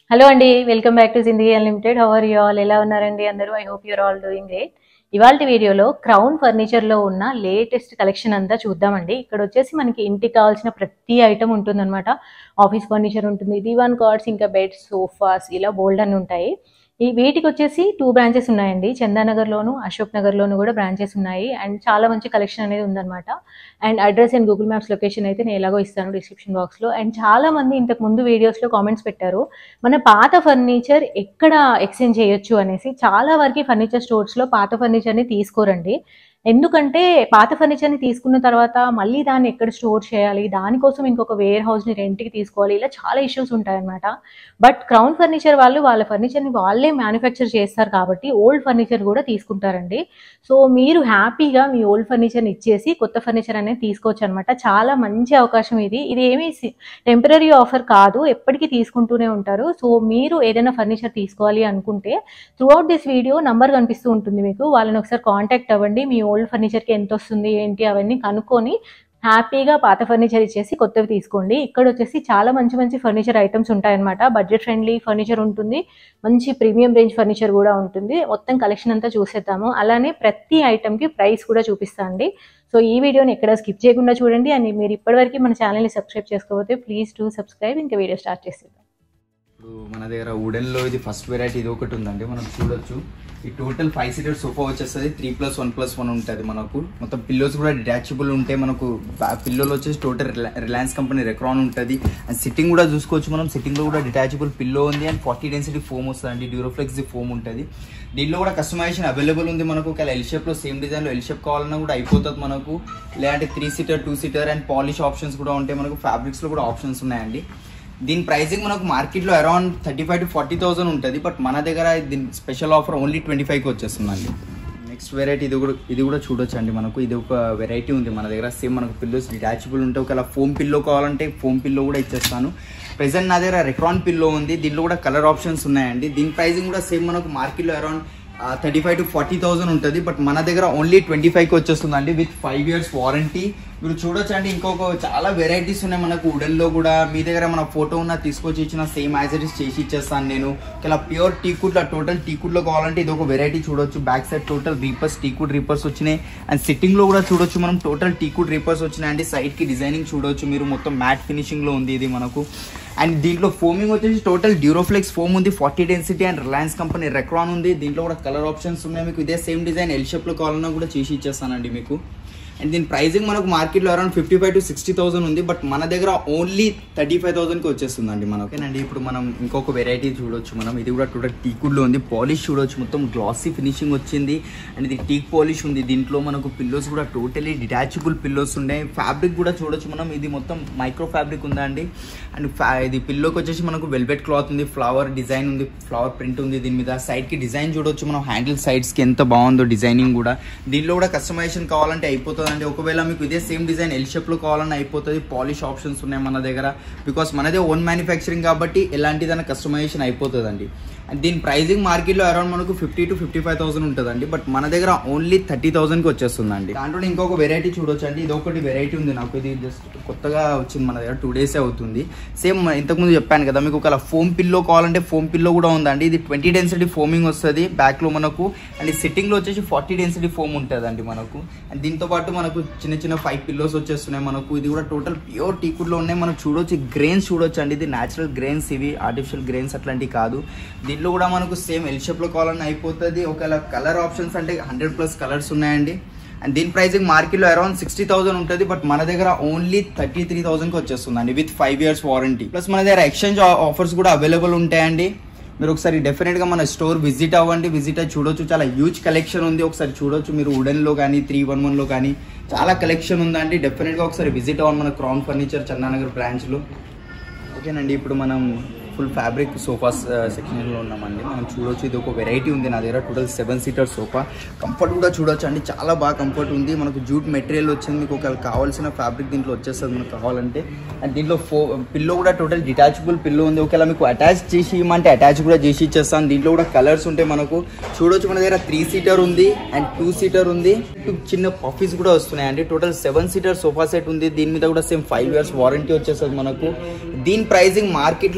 hello అండి welcome back to Zindagi unlimited how are you all ఎలా ఉన్నారండి అందరూ I hope you're all doing great ఇవాళ వీడియోలో క్రౌన్ ఫర్నిచర్ లో ఉన్న లేటెస్ట్ కలెక్షన్ అంతా చూద్దామండి ఇక్కడ వచ్చేసి మనకి ఇంటికి కావాల్సిన ప్రతి ఐటమ్ ఉంటుందన్నమాట ఆఫీస్ ఫర్నిచర్ ఉంటుంది దివాన్ కార్డ్స్ ఇంకా బెడ్స్ సోఫాస్ ఇలా బోల్డ్ అని ఉంటాయి ఈ వీటికి వచ్చేసి టూ బ్రాంచెస్ ఉన్నాయండి చందానగర్లోను అశోక్ నగర్లోను కూడా బ్రాంచెస్ ఉన్నాయి అండ్ చాలా మంచి కలెక్షన్ అనేది ఉందన్నమాట and address and Google Maps location అయితే నేను ఎలాగో ఇస్తాను డిస్క్రిప్షన్ బాక్స్లో అండ్ చాలా మంది ఇంతకు ముందు వీడియోస్లో కామెంట్స్ పెట్టారు మన పాత ఫర్నిచర్ ఎక్కడ ఎక్స్చేంజ్ చేయొచ్చు అనేసి చాలా వరకు ఫర్నిచర్ స్టోర్స్లో పాత ఫర్నిచర్ని తీసుకోరండి ఎందుకంటే పాత ఫర్నిచర్ని తీసుకున్న తర్వాత మళ్ళీ దాన్ని ఎక్కడ స్టోర్ చేయాలి దానికోసం ఇంకొక వేర్ హౌస్ని రెంట్కి తీసుకోవాలి ఇలా చాలా ఇష్యూస్ ఉంటాయన్నమాట బట్ క్రౌన్ ఫర్నిచర్ వాళ్ళు వాళ్ళ ఫర్నిచర్ని వాళ్ళే మ్యానుఫ్యాక్చర్ చేస్తారు కాబట్టి ఓల్డ్ ఫర్నిచర్ కూడా తీసుకుంటారండి సో మీరు హ్యాపీగా మీ ఓల్డ్ ఫర్నిచర్ని ఇచ్చేసి కొత్త ఫర్నిచర్ అనేది తీసుకోవచ్చు అనమాట చాలా మంచి అవకాశం ఇది ఇది ఏమీ టెంపరీ ఆఫర్ కాదు ఎప్పటికీ తీసుకుంటూనే ఉంటారు సో మీరు ఏదైనా ఫర్నిచర్ తీసుకోవాలి అనుకుంటే త్రూఅవుట్ దిస్ వీడియో నంబర్ కనిపిస్తూ ఉంటుంది మీకు వాళ్ళని ఒకసారి కాంటాక్ట్ అవ్వండి మీ ఓల్డ్ ఫర్నిచర్కి ఎంత వస్తుంది ఏంటి అవన్నీ కనుక్కొని హ్యాపీగా పాత ఫర్నిచర్ ఇచ్చేసి కొత్తవి తీసుకోండి ఇక్కడ వచ్చేసి చాలా మంచి మంచి ఫర్నిచర్ ఐటమ్స్ ఉంటాయన్నమాట బడ్జెట్ ఫ్రెండ్లీ ఫర్నిచర్ ఉంటుంది మంచి ప్రీమియం రేంజ్ ఫర్నిచర్ కూడా ఉంటుంది మొత్తం కలెక్షన్ అంతా చూసేద్దాము అలానే ప్రతి ఐటమ్కి ప్రైస్ కూడా చూపిస్తా అండి సో ఈ వీడియోని ఎక్కడ స్కిప్ చేయకుండా చూడండి అండ్ మీరు ఇప్పటివరకు మన ఛానల్ని సబ్స్క్రైబ్ చేసుకోకపోతే ప్లీజ్ టు సబ్స్క్రైబ్ ఇంకా వీడియో స్టార్ట్ చేసేద్దాం ఇప్పుడు మన దగ్గర వుడెన్ లో ఇది ఫస్ట్ వెరైటీ ఇది ఒకటి ఉందండి మనం చూడొచ్చు ఈ టోటల్ ఫైవ్ సీటర్ సోఫా వచ్చేస్తుంది three plus one plus one ఉంటుంది మనకు మొత్తం పిల్లోస్ కూడా డిటాచబుల్ ఉంటాయి మనకు పిల్లోలు వచ్చేసి టోటల్ రిలయన్స్ కంపెనీ రెక్రాన్ ఉంటుంది అండ్ సిట్టింగ్ కూడా చూసుకోవచ్చు మనం సిట్టింగ్ లో కూడా డిటాచబుల్ పిల్లో ఉంది అండ్ ఫార్టీ డెన్సిటీ ఫోమ్ వస్తుంది అండి డ్యూరోఫ్లెక్స్ ఫోమ్ ఉంటుంది దీనిలో కూడా కస్టమైజేషన్ అవైలబుల్ ఉంది మనకు ఒకవేళ ఎల్ షేప్ లో సేమ్ డిజైన్ లో ఎల్ షేప్ కావాలన్నా కూడా అయిపోతుంది మనకు లేదంటే three seater two seater and polish options కూడా ఉంటాయి మనకు ఫ్యాబ్రిక్స్ లో కూడా ఆప్షన్స్ ఉన్నాయండి దీని ప్రైసింగ్ మనకు మార్కెట్లో around thirty five to forty thousand ఉంటుంది బట్ మన దగ్గర దీని స్పెషల్ ఆఫర్ ఓన్లీ ట్వంటీ ఫైవ్కి వచ్చేస్తుందండి నెక్స్ట్ వెరైటీ ఇది కూడా ఇది కూడా చూడొచ్చు అండి మనకు ఇది ఒక వెరైటీ ఉంది మన దగ్గర సేమ్ మనకు పిల్లోస్ డిటాచబుల్ ఉంటే ఒకవేళ ఫోమ్ పిల్లో కావాలంటే ఫోమ్ పిల్లో కూడా ఇచ్చేస్తాను ప్రెసెంట్ నా దగ్గర రెక్రాన్ పిల్లో ఉంది దీనిలో కూడా కలర్ ఆప్షన్స్ ఉన్నాయండి దీని ప్రైసింగ్ కూడా సేమ్ మనకు మార్కెట్లో around thirty five to forty thousand ఉంటుంది బట్ మన దగ్గర ఓన్లీ ట్వంటీ ఫైవ్కి వచ్చేస్తుందండి విత్ ఫైవ్ ఇయర్స్ వారంటీ మీరు చూడొచ్చు అండి ఇంకొక చాలా వెరైటీస్ ఉన్నాయి మనకు వుడెన్లో కూడా మీ దగ్గర మన ఫోటో ఉన్న తీసుకొచ్చి ఇచ్చిన సేమ్ యాజ్ ఇట్ ఇస్ చేసి ఇచ్చేస్తాను నేను ఇలా ప్యూర్ టీకుడ్లో టోటల్ టీకుడ్లో కావాలంటే ఇది ఒక వెరైటీ చూడొచ్చు back side total reapers teakwood reapers వచ్చినాయి అండ్ సిట్టింగ్లో కూడా చూడొచ్చు మనం టోటల్ టీకుడ్ రీపర్స్ వచ్చినాయి అండి సైడ్కి డిజైనింగ్ చూడొచ్చు మీరు మొత్తం మ్యాట్ ఫినిషింగ్లో ఉంది ఇది మనకు అండ్ దీంట్లో ఫోమింగ్ వచ్చేసి టోటల్ డ్యూరోఫ్లెక్స్ ఫోమ్ ఉంది forty density and Reliance company Recron ఉంది దీంట్లో కూడా కలర్ ఆప్షన్స్ ఉన్నాయి మీకు ఇదే సేమ్ డిజైన్ ఎల్ షేప్లో కావాలన్నా కూడా చేసి ఇచ్చేస్తానండి మీకు అండ్ దీని ప్రైసింగ్ మనకు మార్కెట్లో around fifty five to sixty thousand ఉంది బట్ మన దగ్గర ఓన్లీ థర్టీ ఫైవ్ థౌసండ్కి వచ్చేస్తుందండి మనకు ఓకేనండి ఇప్పుడు మనం ఇంకొక వెరైటీ చూడొచ్చు మనం ఇది కూడా టోటల్ టీకుడ్లో ఉంది పాలిష్ చూడొచ్చు మొత్తం గ్లాసీ ఫినిషింగ్ వచ్చింది అండ్ ఇది టీక్ పాలిష్ ఉంది దీంట్లో మనకు పిల్లోస్ కూడా టోటలీ డిటాచబుల్ పిల్లోస్ ఉన్నాయి ఫ్యాబ్రిక్ కూడా చూడొచ్చు మనం ఇది మొత్తం మైక్రో ఫ్యాబ్రిక్ ఉందా అండి అండ్ ఇది పిల్లోకి వచ్చేసి మనకు వెల్వెట్ క్లాత్ ఉంది ఫ్లవర్ డిజైన్ ఉంది ఫ్లవర్ ప్రింట్ ఉంది దీని మీద సైడ్కి డిజైన్ చూడొచ్చు మనం హ్యాండిల్ సైడ్స్కి ఎంత బాగుందో డిజైనింగ్ కూడా దీనిలో కూడా కస్టమైజేషన్ కావాలంటే అయిపోతుంది అండి ఒకవేళ మీకు ఇదే సేమ్ డిజైన్ ఎల్ షేప్లో కావాలన్నా అయిపోతుంది పాలిష్ ఆప్షన్స్ ఉన్నాయి మన దగ్గర బికాస్ మనదే ఓన్ మ్యానుఫ్యాక్చరింగ్ కాబట్టి ఎలాంటిదైనా కస్టమైజేషన్ అయిపోతుందండి అండ్ దీని ప్రైజింగ్ మార్కెట్లో అరౌండ్ మనకు fifty to fifty five thousand ఉంటుందండి బట్ మన దగ్గర ఓన్లీ థర్టీ థౌసండ్కి వచ్చేస్తుందండి దాంట్లో ఇంకొక వెరైటీ చూడొచ్చు అండి ఇది ఒకటి వెరైటీ ఉంది నాకు ఇది జస్ట్ కొత్తగా వచ్చింది మన దగ్గర టూ డేసే అవుతుంది సేమ్ ఇంతకుముందు చెప్పాను కదా మీకు ఒక ఫోమ్ పిల్లో కావాలంటే ఫోమ్ పిల్లో కూడా ఉందండి ఇది ట్వంటీ డెన్సిటీ ఫోమింగ్ వస్తుంది బ్యాక్లో మనకు అండ్ సిట్టింగ్లో వచ్చేసి ఫార్టీ డెన్సిటీ ఫోమ్ ఉంటుందండి మనకు అండ్ దీంతో పాటు మనకు చిన్న చిన్న ఫైవ్ పిల్లోస్ వచ్చేస్తున్నాయి మనకు ఇది కూడా టోటల్ ప్యూర్ టీకుడ్లో ఉన్నాయి మనం చూడొచ్చు గ్రెయిన్స్ చూడొచ్చు అండి ఇది న్యాచురల్ గ్రెయిన్స్ ఇవి ఆర్టిఫిషియల్ గ్రెయిన్స్ అట్లాంటివి కాదు దీంట్లో కూడా మనకు సేమ్ ఎల్ షేప్లో కావాలన్నా అయిపోతుంది ఒకవేళ కలర్ ఆప్షన్స్ అంటే హండ్రెడ్ ప్లస్ కలర్స్ ఉన్నాయండి అండ్ దీని ప్రైసింగ్ మార్కెట్లో అరౌండ్ సిక్స్టీ థౌసండ్ ఉంటుంది బట్ మన దగ్గర ఓన్లీ థర్టీ త్రీ థౌసండ్కి వచ్చేస్తుందండి with five years warranty plus మన దగ్గర ఎక్స్చేంజ్ ఆఫర్స్ కూడా అవైలబుల్ ఉంటాయండి మీరు ఒకసారి డెఫినెట్గా మన స్టోర్ విజిట్ అవ్వండి విజిట్ అయ్యి చూడొచ్చు చాలా హ్యూజ్ కలెక్షన్ ఉంది ఒకసారి చూడొచ్చు మీరు వుడెన్లో కానీ త్రీ వన్ వన్లో కానీ చాలా కలెక్షన్ ఉందండి డెఫినెట్గా ఒకసారి విజిట్ అవ్వండి మన క్రౌన్ ఫర్నిచర్ చందానగర్ బ్రాంచ్లో ఓకేనండి ఇప్పుడు మనం ఫుల్ ఫ్యాబ్రిక్ సోఫాస్ సెక్షన్లో ఉన్నామండి మనం చూడొచ్చు ఇది ఒక వెరైటీ ఉంది నా దగ్గర total seven seater sofa comfort కూడా చూడొచ్చు అండి చాలా బాగా కంఫర్ట్ ఉంది మనకు జూట్ మెటీరియల్ వచ్చింది మీకు ఒకవేళ కావాల్సిన ఫ్యాబ్రిక్ దీంట్లో వచ్చేస్తుంది మనకు కావాలంటే అండ్ దీంట్లో ఫో పిల్లో కూడా టోటల్ డిటాచబుల్ పిల్లో ఉంది ఒకవేళ మీకు అటాచ్ చేసి ఇవ్వమంటే అటాచ్ కూడా చేసి ఇచ్చేస్తాను దీంట్లో కూడా కలర్స్ ఉంటాయి మనకు చూడొచ్చు మన దగ్గర త్రీ సీటర్ ఉంది అండ్ టూ సీటర్ ఉంది చిన్న పఫీస్ కూడా వస్తున్నాయి అండి total seven seater sofa set ఉంది దీని మీద కూడా సేమ్ ఫైవ్ ఇయర్స్ వారంటీ వచ్చేస్తుంది మనకు దీని ప్రైసింగ్ మార్కెట్లో అరౌండ్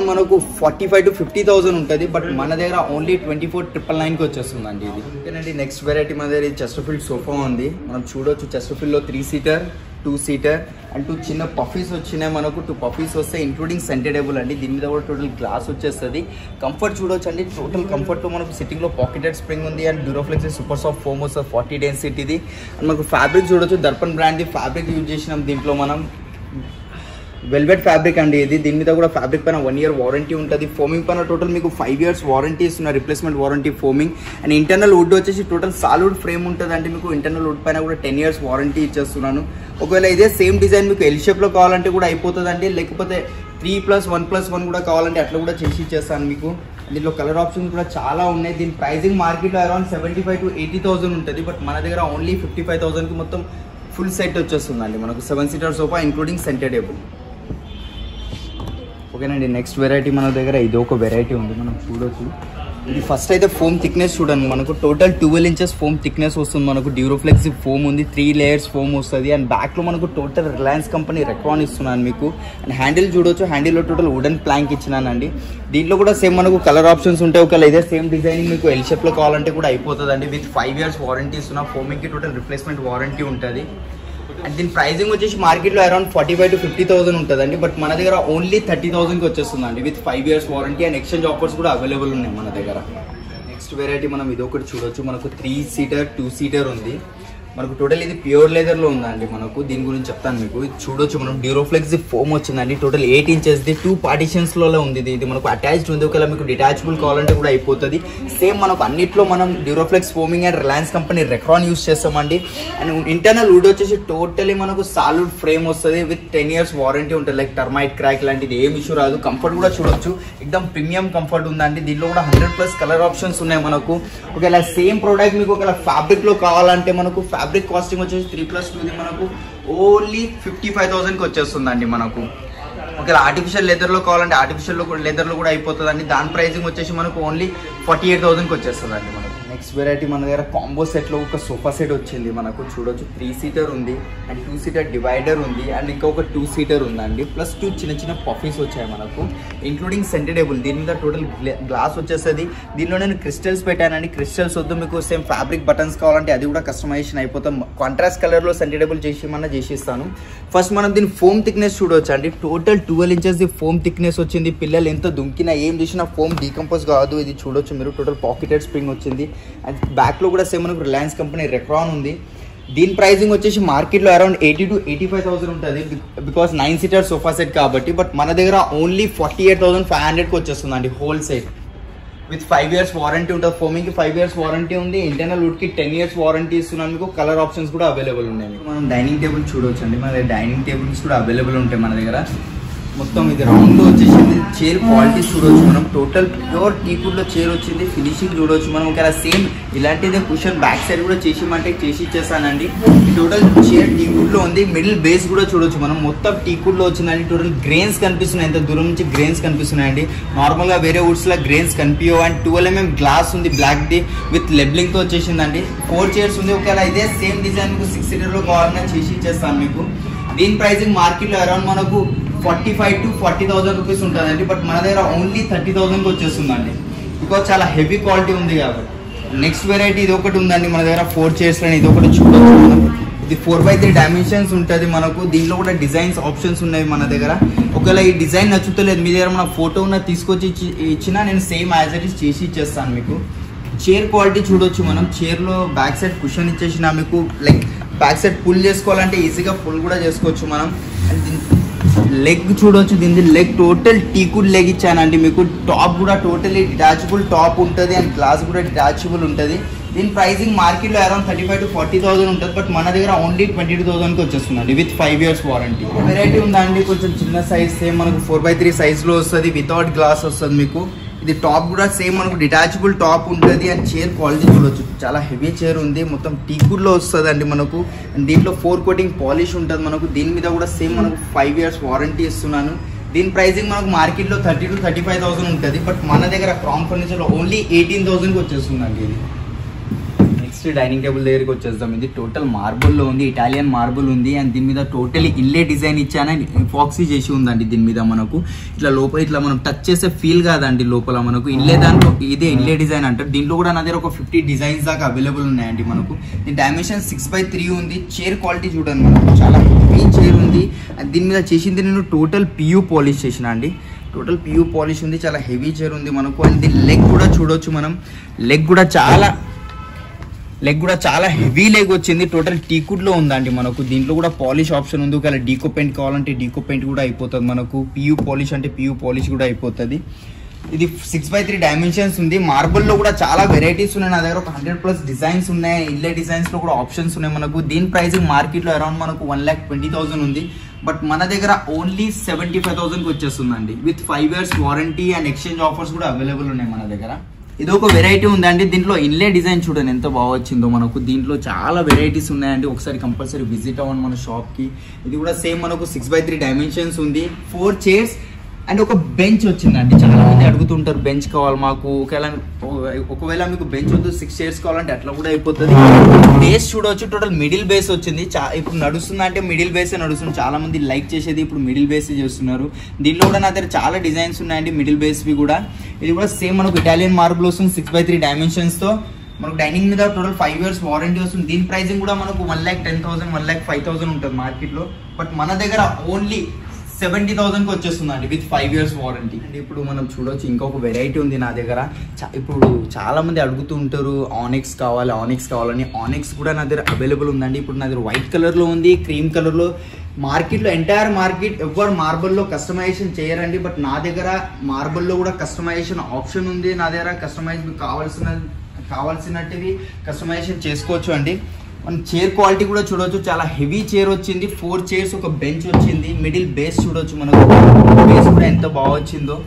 అరౌండ్ మనకు forty five to fifty thousand ఉంటుంది బట్ మన దగ్గర ఓన్లీ ట్వంటీ ఫోర్ ట్రిపుల్ నైన్కి వచ్చేస్తుందండి ఇది ఓకేనండి నెక్స్ట్ వెరైటీ మన దగ్గర చెస్టర్ఫీల్డ్ సోఫా ఉంది మనం చూడొచ్చు చెస్టర్ఫీల్డ్లో three seater two seater and two చిన్న పఫీస్ వచ్చినాయి మనకు టూ పఫీస్ వస్తాయి ఇంక్లూడింగ్ సెంటెడబుల్ అండి దీని మీద కూడా టోటల్ గ్లాస్ వచ్చేస్తుంది కంఫర్ట్ చూడొచ్చు అండి టోటల్ కంఫర్ట్లో మనకు సిట్టింగ్లో పాకెటెడ్ స్ప్రింగ్ ఉంది and Duroflex super soft foam వస్తుంది ఫార్టీ డెన్సిటీది అండ్ మనకు ఫ్యాబ్రిక్ చూడొచ్చు దర్పన్ బ్రాండ్ది ఫ్యాబ్రిక్ యూజ్ చేసినాం దీంట్లో మనం వెల్వెట్ ఫ్యాబ్రిక్ అండి ఇది దీని మీద కూడా ఫ్యాబ్రిక్ పైన వన్ ఇయర్ వారంటీ ఉంటుంది ఫోమింగ్ పైన టోటల్ మీకు ఫైవ్ ఇయర్స్ వారంటీ ఇస్తున్న replacement warranty foaming and internal wood వచ్చేసి టోటల్ సాలిడ్ ఫ్రేమ్ ఉంటుంది అంటే మీకు ఇంటర్నల్ వుడ్ పైన కూడా టెన్ ఇయర్స్ వారంటీ ఇచ్చేస్తున్నాను ఒకవేళ ఇదే సేమ్ డిజైన్ మీకు ఎల్ షేప్లో కావాలంటే కూడా అయిపోతుంది అండి లేకపోతే three plus one plus one కూడా కావాలంటే అట్లా కూడా చేసి ఇచ్చేస్తాను మీకు దీంట్లో కలర్ ఆప్షన్స్ కూడా చాలా ఉన్నాయి దీని ప్రైసింగ్ మార్కెట్లో around seventy five to eighty thousand ఉంటుంది బట్ మన దగ్గర ఓన్లీ ఫిఫ్టీ ఫైవ్ థౌసండ్కి మొత్తం ఫుల్ సెట్ వచ్చేస్తుందండి మనకు seven seater sofa including centre table ఓకేనండి నెక్స్ట్ వెరైటీ మన దగ్గర ఇది ఒక వెరైటీ ఉంది మనం చూడొచ్చు ఇది ఫస్ట్ అయితే ఫోమ్ థిక్నెస్ చూడండి మనకు total twelve inches foam thickness వస్తుంది మనకు డ్యూరోఫ్లెక్స్ ఫోమ్ ఉంది త్రీ లేయర్స్ ఫోమ్ వస్తుంది అండ్ బ్యాక్లో మనకు టోటల్ రిలయన్స్ కంపెనీ రెక్రాన్ ఇస్తున్నాను మీకు అండ్ హ్యాండిల్ చూడొచ్చు హ్యాండిల్లో టోటల్ వుడెన్ ప్లాంక్ ఇచ్చినానండి దీంట్లో కూడా సేమ్ మనకు కలర్ ఆప్షన్స్ ఉంటాయి ఒకవేళ ఇదే సేమ్ డిజైనింగ్ మీకు ఎల్ షేప్లో కావాలంటే కూడా అయిపోతుందండి విత్ ఫైవ్ ఇయర్స్ వారంటీ ఇస్తున్నా ఫోమింగ్కి టోటల్ రిప్లేస్మెంట్ వారంటీ ఉంటుంది అండ్ దీని ప్రైసింగ్ వచ్చేసి మార్కెట్లో around forty five to fifty thousand ఉంటుందండి బట్ మన దగ్గర ఓన్లీ థర్టీ థౌసండ్కి వచ్చేస్తుందండి with five years warranty and exchange offers కూడా అవైలబుల్ ఉన్నాయి మన దగ్గర నెక్స్ట్ వెరైటీ మనం ఇది ఒకటి చూడొచ్చు మనకు త్రీ సీటర్ టూ సీటర్ ఉంది మనకు టోటల్ ఇది ప్యూర్ లెదర్ లో ఉందండి మనకు దీని గురించి చెప్తాను మీకు ఇది చూడొచ్చు మనం డ్యూరోఫ్లెక్స్ ఫోమ్ వచ్చిందండి total eight inches the two partitions లో ఉంది ఇది ఇది మనకు అటాచ్డ్ ఉంది ఒకవేళ మీకు డిటాచబుల్ కావాలంటే కూడా అయిపోతుంది సేమ్ మనకు అన్నిట్లో మనం Duroflex foaming and Reliance company Recron use చేస్తామండి అండ్ ఇంటర్నల్ వుడ్ వచ్చేసి టోటలీ మనకు సాలిడ్ ఫ్రేమ్ వస్తుంది విత్ టెన్ ఇయర్స్ వారంటీ ఉంటుంది లైక్ టర్మైట్ క్రాక్ లాంటిది ఏం ఇష్యూ రాదు కంఫర్ట్ కూడా చూడొచ్చు ఎక్దమ్ ప్రీమియం కంఫర్ట్ ఉందండి దీనిలో కూడా హండ్రెడ్ ప్లస్ కలర్ ఆప్షన్స్ ఉన్నాయి మనకు ఒకవేళ సేమ్ ప్రోడక్ట్ మీకు ఒకవేళ ఫ్యాబ్రిక్ లో కావాలంటే మనకు ఫ్యాబ్రిక్ కాస్టింగ్ వచ్చేసి త్రీ ప్లస్ టూ మనకు ఓన్లీ ఫిఫ్టీ ఫైవ్ థౌసండ్కి వచ్చేస్తుందండి మనకు ఒకవేళ ఆర్టిఫిషియల్ లెదర్లో కావాలంటే ఆర్టిఫిషియల్ లెదర్లో కూడా అయిపోతుందండి దాని ప్రైసింగ్ వచ్చేసి మనకు ఓన్లీ ఫార్టీ ఎయిట్ థౌసండ్కి వచ్చేస్తుందండి మనకు నెక్స్ట్ వెరైటీ మన దగ్గర కాంబో సెట్లో ఒక సోఫా సెట్ వచ్చింది మనకు చూడొచ్చు త్రీ సీటర్ ఉంది అండ్ టూ సీటర్ డివైడర్ ఉంది అండ్ ఇంకా ఒక టూ సీటర్ ఉందండి ప్లస్ టూ చిన్న చిన్న పఫీస్ వచ్చాయి మనకు ఇంక్లూడింగ్ సెంటెడబుల్ దీని మీద టోటల్ గ్లాస్ వచ్చేస్తుంది దీనిలో నేను క్రిస్టల్స్ పెట్టానండి క్రిస్టల్స్ వద్దు మీకు సేమ్ ఫ్యాబ్రిక్ బటన్స్ కావాలంటే అది కూడా కస్టమైజేషన్ అయిపోతాం కాంట్రాస్ట్ కలర్లో సెంటెడబుల్ చేసేమన్నా చేసిస్తాను ఫస్ట్ మనం దీని ఫోమ్ థిక్నెస్ చూడవచ్చు అండి total twelve inches the foam thickness వచ్చింది పిల్లలు ఎంత దుంకినా ఏం చేసినా ఫోమ్ డీకంపోజ్ కాదు ఇది చూడొచ్చు మీరు టోటల్ పాకెటెడ్ స్ప్రింగ్ వచ్చింది అండ్ బ్యాక్లో కూడా సేమ్ మనకు రిలయన్స్ కంపెనీ రెక్రాన్ ఉంది దీని ప్రైసింగ్ వచ్చేసి మార్కెట్లో around eighty to eighty five thousand ఉంటుంది because nine seater sofa set కాబట్టి బట్ మన దగ్గర only forty eight thousand five హండ్రెడ్కి వచ్చేస్తుందండి whole set with five years warranty ఉంటుంది ఫోమింగ్కి ఫైవ్ ఇయర్స్ వారంటీ ఉంది ఇంటర్నల్ వుడ్కి టెన్ ఇయర్స్ వారంటీ ఇస్తున్నాను మీకు కలర్ ఆప్షన్స్ కూడా అవైలబుల్ ఉన్నాయి మీకు మనం డైనింగ్ టేబుల్ చూడవచ్చు అండి మన దగ్గర డైనింగ్ టేబుల్స్ కూడా అవైలబుల్ ఉంటాయి మన దగ్గర మొత్తం ఇది రౌండ్ వచ్చేసింది చైర్ క్వాలిటీ చూడవచ్చు మనం టోటల్ ప్యూర్ టీకుడ్ లో చైర్ వచ్చింది ఫినిషింగ్ చూడవచ్చు మనం ఒకవేళ సేమ్ ఇలాంటిదే కుషన్ బ్యాక్ సైడ్ కూడా చేసిమంటే చేసి ఇచ్చేసానండి టోటల్ చైర్ టీకుడ్ లో ఉంది మిడిల్ బేస్ కూడా చూడొచ్చు మనం మొత్తం టీకుడ్ లో వచ్చిందండి టోటల్ గ్రెయిన్స్ కనిపిస్తున్నాయి ఎంత దూరం నుంచి గ్రెయిన్స్ కనిపిస్తున్నాయండి నార్మల్ గా వేరే వుడ్స్ లో గ్రెయిన్స్ కనిపించవు అండ్ ట్వెల్వ్ ఎంఎం గ్లాస్ ఉంది బ్లాక్ ది విత్ లెబ్లింగ్ తో వచ్చేసిందండి ఫోర్ చైర్స్ ఉంది ఒకవేళ ఇదే సేమ్ డిజైన్ మీకు సిక్స్ సీటర్ లో కావాలన్నా చేసి ఇచ్చేస్తాను మీకు దీని ప్రైసింగ్ మార్కెట్ లో అరౌండ్ మనకు forty five to forty thousand rupees ఉంటుందండి బట్ మన దగ్గర ఓన్లీ థర్టీ థౌసండ్కి వచ్చేస్తుందండి బికాజ్ చాలా హెవీ క్వాలిటీ ఉంది కాబట్టి నెక్స్ట్ వెరైటీ ఇది ఒకటి ఉందండి మన దగ్గర ఫోర్ చైర్స్ అని ఇది ఒకటి చూడొచ్చు మనం ఇది ఫోర్ బై త్రీ డైమెన్షన్స్ ఉంటుంది మనకు దీనిలో కూడా డిజైన్స్ ఆప్షన్స్ ఉన్నాయి మన దగ్గర ఒకవేళ ఈ డిజైన్ నచ్చుతలేదు మీ దగ్గర మన ఫోటో ఉన్న తీసుకొచ్చి ఇచ్చి ఇచ్చినా నేను సేమ్ యాజ్ ఇట్ ఈస్ చేసి ఇచ్చేస్తాను మీకు చైర్ క్వాలిటీ చూడొచ్చు మనం చైర్లో బ్యాక్ సైడ్ కుషన్ ఇచ్చేసిన మీకు లైక్ బ్యాక్ సైడ్ పుల్ చేసుకోవాలంటే ఈజీగా పుల్ కూడా చేసుకోవచ్చు మనం అండ్ లెగ్ చూడొచ్చు దీని లెగ్ టోటల్ టీకుడ్ లెగ్ ఇచ్చానండి మీకు టాప్ కూడా టోటలీ డిటాచబుల్ టాప్ ఉంటుంది అండ్ గ్లాస్ కూడా డిటాచబుల్ ఉంటుంది దీని ప్రైసింగ్ మార్కెట్లో around thirty five to forty thousand ఉంటుంది బట్ మన దగ్గర ఓన్లీ ట్వంటీ టూ థౌసండ్కి వచ్చేస్తుందండి with five years warranty variety ఉందండి కొంచెం చిన్న సైజ్ సేమ్ మనకు ఫోర్ బై త్రీ సైజ్లో వస్తుంది వితౌట్ గ్లాస్ వస్తుంది మీకు ఇది టాప్ కూడా సేమ్ మనకు డిటాచబుల్ టాప్ ఉంటుంది అండ్ చైర్ క్వాలిటీ చూడొచ్చు చాలా హెవీ చైర్ ఉంది మొత్తం టీకుడ్లో వస్తుంది అండి మనకు అండ్ దీంట్లో ఫోర్ కోటింగ్ పాలిష్ ఉంటుంది మనకు దీని మీద కూడా సేమ్ మనకు ఫైవ్ ఇయర్స్ వారంటీ ఇస్తున్నాను దీని ప్రైసింగ్ మనకు మార్కెట్లో thirty to thirty five thousand ఉంటుంది బట్ మన దగ్గర క్రామ్ ఫర్నిచర్లో ఓన్లీ ఎయిటీన్ థౌసండ్కి వచ్చేస్తుందండి ఇది నెక్స్ట్ నెక్స్ట్ డైనింగ్ టేబుల్ దగ్గరికి వచ్చేద్దాం ఇది టోటల్ మార్బుల్ లో ఉంది ఇటాలియన్ మార్బుల్ ఉంది అండ్ దీని మీద టోటల్ ఇల్లే డిజైన్ ఇచ్చాను అండ్ ఫాక్సీ చేసి ఉందండి దీని మీద మనకు ఇట్లా లోపల ఇట్లా మనం టచ్ చేసే ఫీల్ కాదండి లోపల మనకు ఇల్లే దాంట్లో ఇదే ఇల్లే డిజైన్ అంటారు దీంట్లో కూడా నా దగ్గర ఒక ఫిఫ్టీ డిజైన్స్ దాకా అవైలబుల్ ఉన్నాయండి మనకు దీని డైమెన్షన్ సిక్స్ బై త్రీ ఉంది చైర్ క్వాలిటీ చూడండి మనకు చాలా హెవీ చైర్ ఉంది అండ్ దీని మీద చేసింది నేను టోటల్ పియూ పాలిష్ చేసిన అండి టోటల్ పియూ పాలిష్ ఉంది చాలా హెవీ చైర్ ఉంది మనకు అండ్ దీని లెగ్ కూడా చూడొచ్చు మనం లెగ్ కూడా చాలా లెగ్ కూడా చాలా హెవీ లెగ్ వచ్చింది టోటల్ టీకుడ్ లో ఉందండి మనకు దీంట్లో కూడా పాలిష్ ఆప్షన్ ఉంది ఒకవేళ డీకో పెయింట్ కావాలంటే డీకో పెయింట్ కూడా అయిపోతుంది మనకు పియూ పాలిష్ అంటే పియూ పాలిష్ కూడా అయిపోతుంది ఇది సిక్స్ బై త్రీ డైమెన్షన్స్ ఉంది మార్బుల్ లో కూడా చాలా వెరైటీస్ ఉన్నాయి నా దగ్గర ఒక హండ్రెడ్ ప్లస్ డిజైన్స్ ఉన్నాయి ఇల్లే డిజైన్స్ లో కూడా ఆప్షన్స్ ఉన్నాయి మనకు దీని ప్రైసింగ్ మార్కెట్ లో అరౌండ్ మనకు వన్ ల్యాక్ ట్వంటీ థౌసండ్ ఉంది బట్ మన దగ్గర ఓన్లీ సెవెంటీ ఫైవ్ థౌసండ్కి వచ్చేస్తుందండి with five years warranty and exchange offers కూడా అవైలబుల్ ఉన్నాయి మన దగ్గర ఇది ఒక వెరైటీ ఉందండి దీంట్లో ఇన్లే డిజైన్ చూడండి ఎంత బాగా వచ్చిందో మనకు దీంట్లో చాలా వెరైటీస్ ఉన్నాయండి ఒకసారి కంపల్సరీ విజిట్ అవ్వండి మన షాప్ కి ఇది కూడా సేమ్ మనకు సిక్స్ బై త్రీ డైమెన్షన్స్ ఉంది ఫోర్ చైర్స్ అండ్ ఒక బెంచ్ వచ్చిందండి చాలా మంది అడుగుతుంటారు బెంచ్ కావాలి మాకు ఒకవేళ ఒకవేళ మీకు బెంచ్ వద్దు సిక్స్ చైర్స్ కావాలంటే అట్లా కూడా అయిపోతుంది బేస్ చూడవచ్చు టోటల్ మిడిల్ బేస్ వచ్చింది చా ఇప్పుడు నడుస్తుంది అంటే మిడిల్ బేస్ నడుస్తుంది చాలా మంది లైక్ చేసేది ఇప్పుడు మిడిల్ బేస్ చేస్తున్నారు దీంట్లో కూడా నా దగ్గర చాలా డిజైన్స్ ఉన్నాయండి మిడిల్ బేస్వి కూడా ఇది కూడా సేమ్ మనకు ఇటాలియన్ మార్బుల్ వస్తుంది సిక్స్ బై త్రీ డైమెన్షన్స్ తో మనకు డైనింగ్ మీద టోటల్ ఫైవ్ ఇయర్స్ వారంటీ వస్తుంది దీని ప్రైసింగ్ కూడా మనకు one lakh ten thousand one lakh five thousand ఉంటుంది మార్కెట్లో బట్ మన దగ్గర ఓన్లీ సెవెంటీ థౌసండ్కి వచ్చేస్తుందండి with five years warranty and ఇప్పుడు మనం చూడొచ్చు ఇంకొక వెరైటీ ఉంది నా దగ్గర చా- ఇప్పుడు చాలా మంది అడుగుతూ ఉంటారు ఆనిక్స్ కావాలి ఆనిక్స్ కావాలని ఆనిక్స్ కూడా నా దగ్గర అవైలబుల్ ఉందండి ఇప్పుడు నా దగ్గర వైట్ కలర్లో ఉంది క్రీమ్ కలర్లో మార్కెట్లో ఎంటైర్ మార్కెట్ ఎవరు మార్బుల్లో కస్టమైజేషన్ చేయరండి బట్ నా దగ్గర మార్బుల్లో కూడా కస్టమైజేషన్ ఆప్షన్ ఉంది నా దగ్గర కస్టమైజ్ మీకు కావాల్సిన కావాల్సినట్టువి కస్టమైజేషన్ చేసుకోవచ్చు అండి మన చైర్ క్వాలిటీ కూడా చూడొచ్చు చాలా హెవీ చైర్ వచ్చింది ఫోర్ చైర్స్ ఒక బెంచ్ వచ్చింది మిడిల్ బేస్ చూడొచ్చు మనకు బేస్ కూడా ఎంత బాగా వచ్చిందో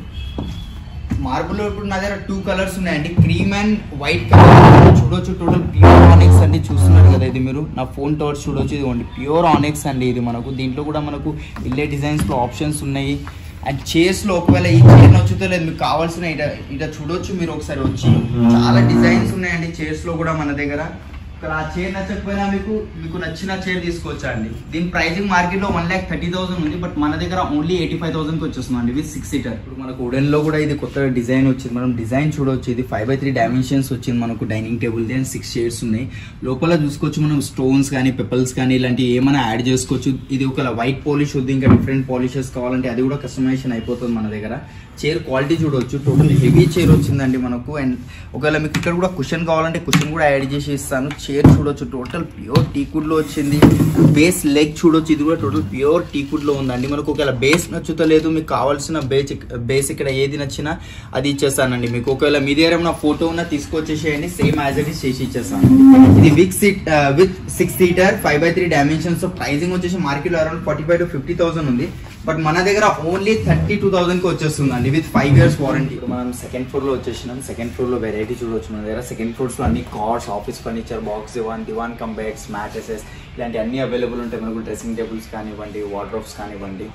మార్బుల్ ఇప్పుడు నా దగ్గర టూ కలర్స్ ఉన్నాయండి క్రీమ్ అండ్ వైట్ కలర్ చూడొచ్చు టోటల్ ప్యూర్ ఆనిక్స్ అండి చూస్తున్నారు కదా ఇది మీరు నా ఫోన్ టవర్స్ చూడొచ్చు ఇది ప్యూర్ ఆనిక్స్ అండి ఇది మనకు దీంట్లో కూడా మనకు ఇల్లే డిజైన్స్ లో ఆప్షన్స్ ఉన్నాయి అండ్ చైర్స్ లో ఒకవేళ ఈ చైర్ నచ్చుతో లేదు మీకు కావాల్సిన ఇట ఇట చూడొచ్చు మీరు ఒకసారి వచ్చి చాలా డిజైన్స్ ఉన్నాయండి చైర్స్ లో కూడా మన దగ్గర ఇక్కడ ఆ చైర్ నచ్చకపోయినా మీకు మీకు నచ్చిన చైర్ తీసుకోవచ్చా అండి దీని ప్రైసింగ్ మార్కెట్ లో వన్ ల్యాక్ థర్టీ థౌసండ్ ఉంది బట్ మన దగ్గర ఓన్లీ ఎయిటీ ఫైవ్ థౌసండ్ వస్తుంది అండి విత్ సిక్స్ సీటర్ ఇప్పుడు మనకు వుడెన్ లో కూడా ఇది కొత్త డిజైన్ వచ్చింది మనం డిజైన్ చూడొచ్చు ఇది ఫైవ్ బై త్రీ డైమెన్షన్స్ వచ్చింది మనకు dining table and six shades ఉన్నాయి లోపల చూసుకోవచ్చు మనం స్టోన్స్ కానీ పెపల్స్ కానీ ఇలాంటివి ఏమైనా యాడ్ చేసుకోవచ్చు ఇది ఒక వైట్ పాలిష్ ఉంది ఇంకా డిఫరెంట్ పాలిషెస్ కావాలంటే అది కూడా కస్టమైజేషన్ అయిపోతుంది మన దగ్గర చైర్ క్వాలిటీ చూడవచ్చు టోటల్ హెవీ చైర్ వచ్చిందండి మనకు అండ్ ఒకవేళ మీకు ఇక్కడ కూడా కుషన్ కావాలంటే కుషన్ కూడా యాడ్ చేసి ఇస్తాను చైర్ చూడొచ్చు టోటల్ ప్యూర్ టీకుడ్ లో వచ్చింది బేస్ లెగ్ చూడొచ్చు ఇది కూడా టోటల్ ప్యూర్ టీకుడ్ లో ఉందండి మనకు ఒకవేళ బేస్ నచ్చుతలేదు మీకు కావాల్సిన బేస్ బేస్ ఇక్కడ ఏది నచ్చినా అది ఇచ్చేస్తానండి మీకు ఒకవేళ మీ దగ్గర ఏమైనా ఫోటో ఉన్నా తీసుకొచ్చేసేయండి సేమ్ యాజ్ ఇట్ ఇస్ చేసి ఇచ్చేస్తాను ఇది with seat with six seater five by three dimensions pricing వచ్చేసి మార్కెట్ లో around forty five to fifty thousand ఉంది బట్ మన దగ్గర ఓన్లీ థర్టీ టూ థౌసండ్ కి వచ్చేస్తుందండి విత్ ఫైవ్ ఇయర్స్ వారంటీ ఇప్పుడు మనం సెకండ్ ఫ్లోర్ లో వచ్చేసినాం సెకండ్ ఫ్లోర్ లో వెరైటీ చూడొచ్చు మన దగ్గర సెకండ్ ఫ్లోర్స్ లో అన్ని cards office furniture box divan divan cum beds mattresses ఇలాంటి అన్ని అవైలబుల్ ఉంటాయి మనకు డ్రెస్సింగ్ టేబుల్స్ కానివ్వండి వార్డ్రోబ్స్ కానివ్వండి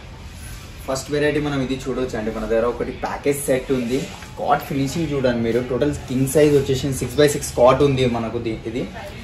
ఫస్ట్ వెరైటీ మనం ఇది చూడొచ్చు అండి మన దగ్గర ఒకటి ప్యాకేజ్ సెట్ ఉంది కాట్ ఫినిషింగ్ చూడండి మీరు టోటల్ కింగ్ సైజ్ వచ్చేసి సిక్స్ బై సిక్స్ కాట్ ఉంది మనకు ది- ఇది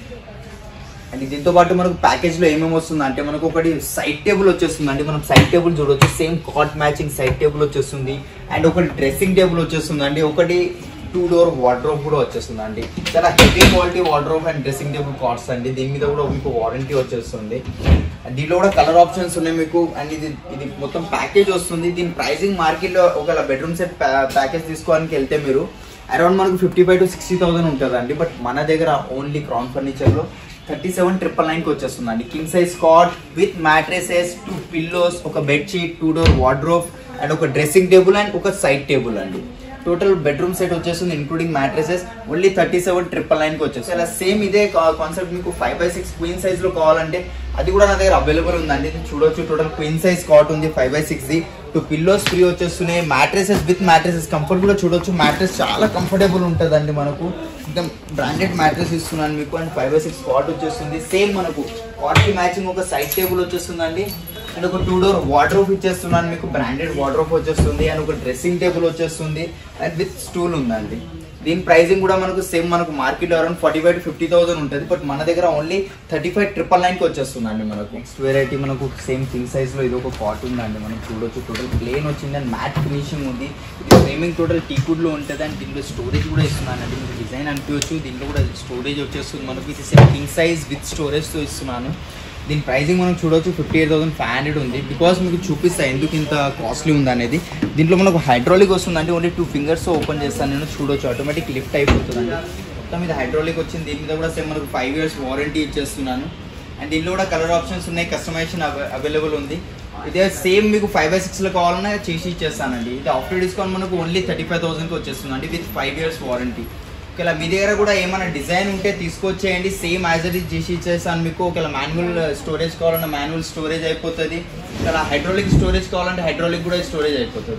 అండ్ దీంతో పాటు మనకు ప్యాకేజ్ లో ఏమేమి వస్తుంది అంటే మనకు ఒకటి సైడ్ టేబుల్ వచ్చేస్తుంది అంటే మనం సైడ్ టేబుల్ చూడొచ్చు same cot matching side table వచ్చేస్తుంది అండ్ ఒకటి డ్రెస్సింగ్ టేబుల్ వచ్చేస్తుంది అండి ఒకటి టూ డోర్ వార్డ్రోబ్ కూడా వచ్చేస్తుంది అండి చాలా heavy quality wardrobe and dressing table cots అండి దీని మీద కూడా మీకు వారంటీ వచ్చేస్తుంది అండ్ దీంట్లో కూడా కలర్ ఆప్షన్స్ ఉన్నాయి మీకు అండ్ ఇది ఇది మొత్తం ప్యాకేజ్ వస్తుంది దీని ప్రైసింగ్ మార్కెట్ లో ఒకవేళ బెడ్రూమ్ సెట్ ప్యాకేజ్ తీసుకోవడానికి వెళ్తే మీరు అరౌండ్ మనకు fifty five to sixty thousand ఉంటుంది అండి బట్ మన దగ్గర ఓన్లీ క్రౌన్ ఫర్నిచర్ లో థర్టీ సెవెన్ ట్రిపుల్ నైన్ కి వచ్చేస్తుంది అండి king size cot with mattresses two pillows ఒక bed sheet two door wardrobe and ఒక డ్రెస్సింగ్ టేబుల్ అండ్ ఒక సైడ్ టేబుల్ అండి టోటల్ బెడ్రూమ్ సెట్ వచ్చేస్తుంది including mattresses only thirty seven triple nine కి వచ్చేస్తుంది అలా సేమ్ ఇదే కాన్సెప్ట్ మీకు five by six queen size లో కావాలంటే అది కూడా నా దగ్గర అవైలబుల్ ఉందండి ఇది చూడొచ్చు టోటల్ క్వీన్ సైజ్ కాట్ ఉంది five by six the two pillows free వచ్చేస్తున్నాయి మ్యాట్రెసెస్ విత్ మ్యాట్రెసెస్ కంఫర్ట్ కూడా చూడొచ్చు మ్యాట్రెస్ చాలా కంఫర్టబుల్ ఉంటుందండి మనకు एकदम బ్రాండెడ్ మ్యాట్రెస్ ఇస్తున్నాను మీకు and five by six cot వచ్చేస్తుంది సేమ్ మనకు కాట్ కి మ్యాచింగ్ ఒక సైడ్ టేబుల్ వచ్చేస్తుందండి అండ్ ఒక టూ డోర్ వార్డ్రోఫ్ ఇచ్చేస్తున్నాను మీకు బ్రాండెడ్ వార్డ్రోఫ్ వచ్చేస్తుంది అండ్ ఒక డ్రెస్సింగ్ టేబుల్ వచ్చేస్తుంది అండ్ విత్ స్టూల్ ఉందండి దీని ప్రైసింగ్ కూడా మనకు సేమ్ మనకు market around forty five to fifty thousand ఉంటుంది బట్ మన దగ్గర ఓన్లీ థర్టీ ఫైవ్ ట్రిపుల్ నైన్కి వచ్చేస్తుందండి మనకు నెక్స్ట్ వెరైటీ మనకు సేమ్ కింగ్ సైజ్లో ఇది ఒక కాట్ ఉందండి మనం చూడొచ్చు టోటల్ ప్లేన్ వచ్చింది అండ్ మ్యాట్ ఫినిషింగ్ ఉంది ఇది ఫ్రేమింగ్ టోటల్ టీకుడ్లో ఉంటుంది అండ్ దీంట్లో స్టోరేజ్ కూడా ఇస్తున్నానండి మీకు డిజైన్ అనిపించవచ్చు దీంట్లో కూడా స్టోరేజ్ వచ్చేస్తుంది మనకు ఇది సేమ్ కింగ్ సైజ్ విత్ స్టోరేజ్తో ఇస్తున్నాను దీని ప్రైసింగ్ మనం చూడొచ్చు fifty eight thousand five hundred ఉంది బికాస్ మీకు చూపిస్తా ఎందుకు ఇంత కాస్ట్లీ ఉంది అనేది దీంట్లో మనకు హైడ్రాలిక్ వస్తుంది అంటే ఓన్లీ టూ ఫింగర్స్ ఓపెన్ చేస్తాను నేను చూడొచ్చు ఆటోమేటిక్ లిఫ్ట్ అయిపోతుందండి మొత్తం మీద హైడ్రాలిక్ వచ్చింది దీని మీద కూడా సేమ్ మనకు ఫైవ్ ఇయర్స్ వారంటీ ఇచ్చేస్తున్నాను అండ్ దీంట్లో కూడా కలర్ ఆప్షన్స్ ఉన్నాయి కస్టమైజేషన్ అవైలబుల్ ఉంది ఇదే సేమ్ మీకు ఫైవ్ బై సిక్స్లో కావాలన్నా చేసి ఇచ్చేస్తానండి ఇది ఆఫ్టర్ డిస్కౌంట్ మనకు ఓన్లీ థర్టీ ఫైవ్ థౌసండ్కి వచ్చేస్తుంది అండి విత్ ఫైవ్ ఇయర్స్ వారంటీ ఒకవేళ మీ దగ్గర కూడా ఏమైనా డిజైన్ ఉంటే తీసుకొచ్చేయండి సేమ్ యాజ్ ఇట్ ఈస్ చేసి ఇచ్చేస్తాను మీకు ఒకవేళ మాన్యువల్ స్టోరేజ్ కావాలన్నా మాన్యువల్ స్టోరేజ్ అయిపోతుంది ఒకవేళ హైడ్రాలిక్ స్టోరేజ్ కావాలంటే హైడ్రాలిక్ కూడా స్టోరేజ్ అయిపోతుంది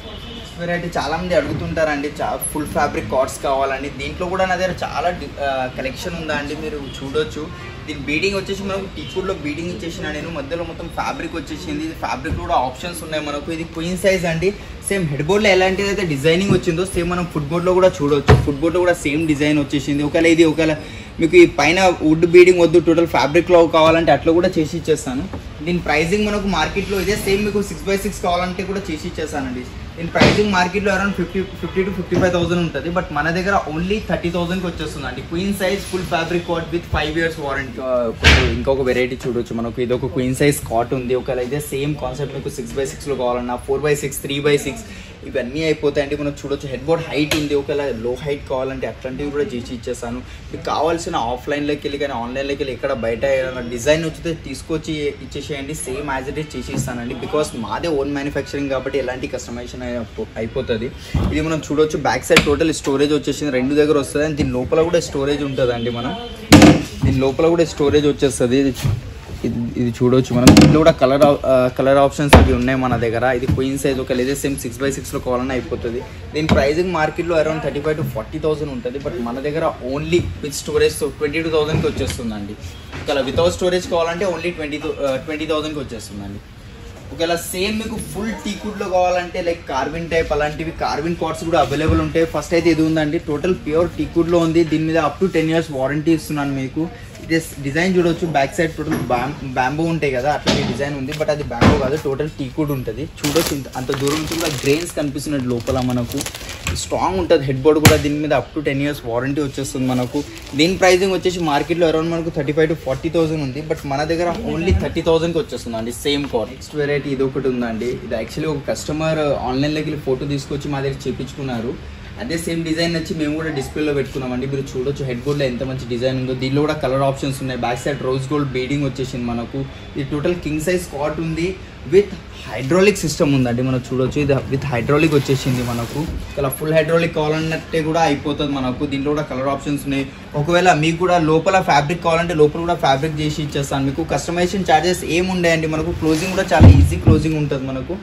వెరైటీ చాలా మంది అడుగుతుంటారండి చాలా ఫుల్ ఫ్యాబ్రిక్ కార్డ్స్ కావాలండి దీంట్లో కూడా నా దగ్గర చాలా కలెక్షన్ ఉందా అండి మీరు చూడొచ్చు దీని బీడింగ్ వచ్చేసి మనకు టీకూడ్లో బీడింగ్ ఇచ్చేసిన నేను మధ్యలో మొత్తం ఫ్యాబ్రిక్ వచ్చేసింది ఇది ఫ్యాబ్రిక్ కూడా ఆప్షన్స్ ఉన్నాయి మనకు ఇది క్వీన్ సైజ్ అండి సేమ్ హెడ్ బోర్డ్లో ఎలాంటిది అయితే డిజైనింగ్ వచ్చిందో సేమ్ మనం ఫుట్ బోర్డ్లో కూడా చూడొచ్చు ఫుట్ బోర్డ్లో కూడా సేమ్ డిజైన్ వచ్చేసింది ఒకవేళ ఇది ఒకవేళ మీకు ఈ పైన వుడ్ బీడింగ్ వద్దు టోటల్ ఫ్యాబ్రిక్లో కావాలంటే అట్లా కూడా చేసి ఇచ్చేస్తాను దీని ప్రైసింగ్ మనకు మార్కెట్లో ఇదే సేమ్ మీకు సిక్స్ బై సిక్స్ కావాలంటే కూడా చేసి ఇచ్చేస్తానండి దీని ప్రైసింగ్ మార్కెట్లో around fifty fifty to fifty five thousand ఉంటుంది బట్ మన దగ్గర ఓన్లీ థర్టీ థౌసండ్కి వచ్చేస్తుంది అండి queen size full fabric cot with five years warranty ఇంకొక వెరైటీ చూడొచ్చు మనకు ఇది ఒక క్వీన్ సైజ్ కాట్ ఉంది ఒకవేళ ఇదే సేమ్ కాన్సెప్ట్ మీకు సిక్స్ బై సిక్స్లో కావాలన్నా four by six three by six ఇవన్నీ అయిపోతాయండి మనం చూడొచ్చు హెడ్ బోర్డ్ హైట్ ఉంది ఒకవేళ లో హైట్ కావాలంటే అట్లాంటివి కూడా చేసి ఇచ్చేస్తాను మీకు కావాల్సిన ఆఫ్లైన్లోకి వెళ్ళి కానీ ఆన్లైన్లోకి వెళ్ళి ఎక్కడ బయట ఏదైనా డిజైన్ వచ్చితే తీసుకొచ్చి ఇచ్చేసేయండి సేమ్ యాజ్ ఇట్ ఈస్ చేసి ఇస్తానండి బికాస్ మాదే ఓన్ మ్యానుఫ్యాక్చరింగ్ కాబట్టి ఎలాంటి కస్టమైజేషన్ అయిపోతుంది ఇది మనం చూడొచ్చు బ్యాక్ సైడ్ టోటల్ స్టోరేజ్ వచ్చేసింది రెండు దగ్గర వస్తుంది అండ్ దీని లోపల కూడా స్టోరేజ్ ఉంటుందండి మనం దీని లోపల కూడా స్టోరేజ్ వచ్చేస్తుంది ఇది ఇది ఇది చూడొచ్చు మనం దీంట్లో కూడా కలర్ కలర్ ఆప్షన్స్ అవి ఉన్నాయి మన దగ్గర ఇది క్వీన్ సైజ్ ఒక లేదా సేమ్ సిక్స్ బై సిక్స్లో కావాలన్నా అయిపోతుంది దీని ప్రైజింగ్ మార్కెట్లో around thirty five to forty thousand ఉంటుంది బట్ మన దగ్గర only with storage twenty two థౌసండ్కి వచ్చేస్తుందండి ఒకవేళ వితౌట్ స్టోరేజ్ కావాలంటే ఓన్లీ ట్వంటీ ట్వంటీ థౌసండ్కి వచ్చేస్తుందండి ఒకవేళ సేమ్ మీకు ఫుల్ టీకుడ్లో కావాలంటే లైక్ కార్విన్ టైప్ అలాంటివి కార్విన్ కార్డ్స్ కూడా అవైలబుల్ ఉంటాయి ఫస్ట్ అయితే ఇది ఉందండి టోటల్ ప్యూర్ టీకుడ్లో ఉంది దీని మీద up to ten years warranty ఇస్తున్నాను మీకు ఇది డిజైన్ చూడొచ్చు బ్యాక్ సైడ్ టోటల్ బ్యాంబో ఉంటాయి కదా అట్లాంటి డిజైన్ ఉంది బట్ అది బ్యాంబో కాదు టోటల్ టీకుడ్ ఉంటుంది చూడొచ్చు ఇంత- అంత దూరం నుంచి కూడా గ్రెయిన్స్ కనిపిస్తున్నట్టు లోపల మనకు స్ట్రాంగ్ ఉంటుంది హెడ్ బోర్డ్ కూడా దీని మీద up to ten years warranty వచ్చేస్తుంది మనకు దీని ప్రైజింగ్ వచ్చేసి మార్కెట్లో అరౌండ్ మనకు thirty five to forty thousand ఉంది బట్ మన దగ్గర ఓన్లీ థర్టీ థౌసండ్కి వచ్చేస్తుంది అండి సేమ్ కార్ నెక్స్ట్ వెరైటీ ఇది ఒకటి ఉందండి ఇది యాక్చువల్లీ ఒక కస్టమర్ ఆన్లైన్లోకి వెళ్ళి ఫోటో తీసుకొచ్చి మా దగ్గర చేపించుకున్నారు అదే సేమ్ డిజైన్ వచ్చి మేము కూడా డిస్ప్లేలో పెట్టుకున్నామండి మీరు చూడొచ్చు హెడ్ బోర్డ్లో ఎంత మంచి డిజైన్ ఉందో దీనిలో కూడా కలర్ ఆప్షన్స్ ఉన్నాయి back side rose gold beading వచ్చేసింది మనకు ఇది టోటల్ కింగ్ సైజ్ కాట్ ఉంది విత్ హైడ్రాలిక్ సిస్టమ్ ఉందండి మనం చూడొచ్చు ఇది విత్ హైడ్రాలిక్ వచ్చేసింది మనకు ఇలా ఫుల్ హైడ్రాలిక్ కావాలన్నట్టే కూడా అయిపోతుంది మనకు దీంట్లో కూడా కలర్ ఆప్షన్స్ ఉన్నాయి ఒకవేళ మీకు కూడా లోపల ఫ్యాబ్రిక్ కావాలంటే లోపల కూడా ఫ్యాబ్రిక్ చేసి ఇచ్చేస్తాను మీకు కస్టమైజేషన్ ఛార్జెస్ ఏముండయండి మనకు క్లోజింగ్ కూడా చాలా ఈజీ క్లోజింగ్ ఉంటుంది మనకు